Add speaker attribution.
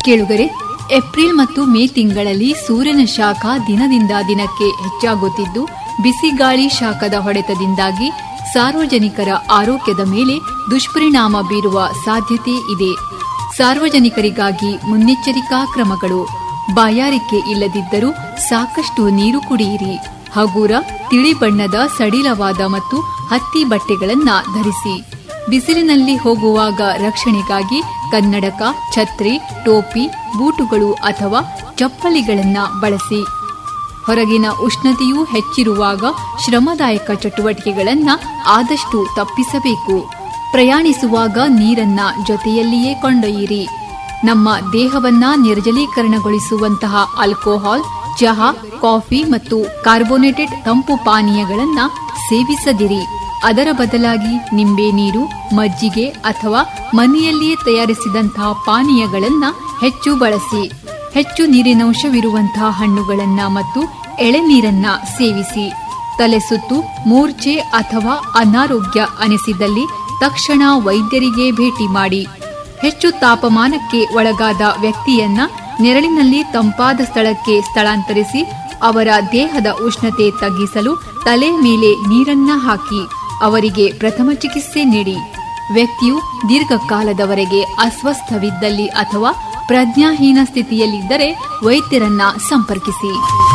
Speaker 1: ಕೇಳುಗರೆ ಏಪ್ರಿಲ್ ಮತ್ತು ಮೇ ತಿಂಗಳಲ್ಲಿ ಸೂರ್ಯನ ಶಾಖ ದಿನದಿಂದ ದಿನಕ್ಕೆ ಹೆಚ್ಚಾಗುತ್ತಿದ್ದು ಬಿಸಿಗಾಳಿ ಶಾಖದ ಹೊಡೆತದಿಂದಾಗಿ ಸಾರ್ವಜನಿಕರ ಆರೋಗ್ಯದ ಮೇಲೆ ದುಷ್ಪರಿಣಾಮ ಬೀರುವ ಸಾಧ್ಯತೆ ಇದೆ ಸಾರ್ವಜನಿಕರಿಗಾಗಿ ಮುನ್ನೆಚ್ಚರಿಕಾ ಕ್ರಮಗಳು ಬಾಯಾರಿಕೆ ಇಲ್ಲದಿದ್ದರೂ ಸಾಕಷ್ಟು ನೀರು ಕುಡಿಯಿರಿ ಹಗೂರ ತಿಳಿ ಬಣ್ಣದ ಸಡಿಲವಾದ ಮತ್ತು ಹತ್ತಿ ಬಟ್ಟೆಗಳನ್ನ ಧರಿಸಿ ಬಿಸಿಲಿನಲ್ಲಿ ಹೋಗುವಾಗ ರಕ್ಷಣೆಗಾಗಿ ಕನ್ನಡಕ ಛತ್ರಿ ಟೋಪಿ ಬೂಟುಗಳು ಅಥವಾ ಚಪ್ಪಲಿಗಳನ್ನ ಬಳಸಿ ಹೊರಗಿನ ಉಷ್ಣತೆಯೂ ಹೆಚ್ಚಿರುವಾಗ ಶ್ರಮದಾಯಕ ಚಟುವಟಿಕೆಗಳನ್ನ ಆದಷ್ಟು ತಪ್ಪಿಸಬೇಕು ಪ್ರಯಾಣಿಸುವಾಗ ನೀರನ್ನ ಜೊತೆಯಲ್ಲಿಯೇ ಕೊಂಡೊಯ್ಯಿರಿ ನಮ್ಮ ದೇಹವನ್ನ ನಿರ್ಜಲೀಕರಣಗೊಳಿಸುವಂತಹ ಆಲ್ಕೋಹಾಲ್ ಚಹಾ ಕಾಫಿ ಮತ್ತು ಕಾರ್ಬೋನೇಟೆಡ್ ತಂಪು ಪಾನೀಯಗಳನ್ನ ಸೇವಿಸದಿರಿ ಅದರ ಬದಲಾಗಿ ನಿಂಬೆ ನೀರು ಮಜ್ಜಿಗೆ ಅಥವಾ ಮನೆಯಲ್ಲಿಯೇ ತಯಾರಿಸಿದಂತಹ ಪಾನೀಯಗಳನ್ನ ಹೆಚ್ಚು ಬಳಸಿ ಹೆಚ್ಚು ನೀರಿನಂಶವಿರುವಂತಹ ಹಣ್ಣುಗಳನ್ನ ಮತ್ತು ಎಳೆನೀರನ್ನ ಸೇವಿಸಿ ತಲೆ ಸುತ್ತು ಮೂರ್ಛೆ ಅಥವಾ ಅನಾರೋಗ್ಯ ಅನಿಸಿದಲ್ಲಿ ತಕ್ಷಣ ವೈದ್ಯರಿಗೆ ಭೇಟಿ ಮಾಡಿ ಹೆಚ್ಚು ತಾಪಮಾನಕ್ಕೆ ಒಳಗಾದ ವ್ಯಕ್ತಿಯನ್ನ ನೆರಳಿನಲ್ಲಿ ತಂಪಾದ ಸ್ಥಳಕ್ಕೆ ಸ್ಥಳಾಂತರಿಸಿ ಅವರ ದೇಹದ ಉಷ್ಣತೆ ತಗ್ಗಿಸಲು ತಲೆ ಮೇಲೆ ನೀರನ್ನ ಹಾಕಿ ಅವರಿಗೆ ಪ್ರಥಮ ಚಿಕಿತ್ಸೆ ನೀಡಿ ವ್ಯಕ್ತಿಯು ದೀರ್ಘಕಾಲದವರೆಗೆ ಅಸ್ವಸ್ಥವಿದ್ದಲ್ಲಿ ಅಥವಾ ಪ್ರಜ್ಞಾಹೀನ ಸ್ಥಿತಿಯಲ್ಲಿದ್ದರೆ ವೈದ್ಯರನ್ನ ಸಂಪರ್ಕಿಸಿ